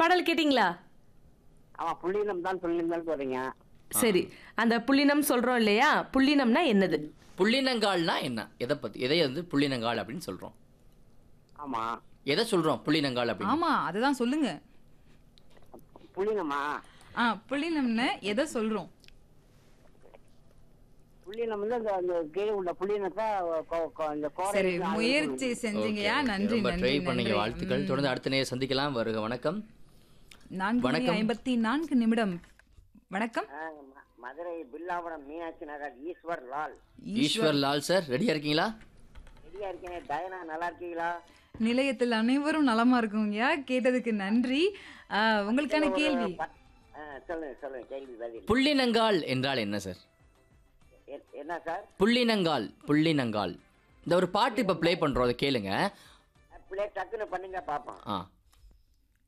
பாடல் கேட்டிங்களா ஆமா புள்ளினம் தான் புள்ளினம் போறீங்க சரி அந்த புள்ளினம் சொல்றோம் இல்லையா புள்ளினம்னா என்னது புள்ளினங்கால்னா என்ன எதை பத்தி எதை வந்து புள்ளினங்கால் அப்படின்னு சொல்றோம் ஆமா எதை சொல்றோம் புள்ளினங்கால் அப்படின்னு ஆமா அதுதான் சொல்லுங்க புள்ளினமா ஆ புள்ளினம்னு எதை சொல்றோம் புள்ளினம் வந்து அந்த அந்த கீழே உள்ள புள்ளினத்தை கொ- கொ- அந்த கோரை சரி வந்து ஆயுதம் முயற்சி பண்ணும். செஞ்சீங்கயா Okay, okay. நன்றி ரொம்ப நன்றி ட்ரை பண்ணீங்க நன்றி வாழ்த்துக்கள் தொடர்ந்து அடுத்த நேரம் சந்திக்கலாம் வருக வணக்கம் நான்கு மணி வணக்கம். ஐம்பத்தி நான்கு நிமிடம் வணக்கம் ஆ, ம- மதுரை பில்லாவரம் மீனாட்சி நகர் ஈஸ்வர் லால் ஈஸ்வர் லால் சார் ரெடியா இருக்கீங்களா ரெடியா இருக்கேன் டயனா நல்லா இருக்கீங்களா நிலையத்தில் அனைவரும் நலமா இருக்குங்கய்யா கேட்டதுக்கு நன்றி ஆ, உங்களுக்கான கேள்வி பத்- ஆ, சொல்லுங்க சொல்லுங்க கேள்வி பதில் புள்ளினங்கால் என்றால் என்ன சார் எ- என்ன சார் புள்ளினங்கால் புள்ளினங்கால் இந்த ஒரு பாட்டு இப்ப ப்ளே பண்றோம் அதை கேளுங்க பிள்ளை டக்குன்னு பண்ணுங்க பாப்போம் ஆ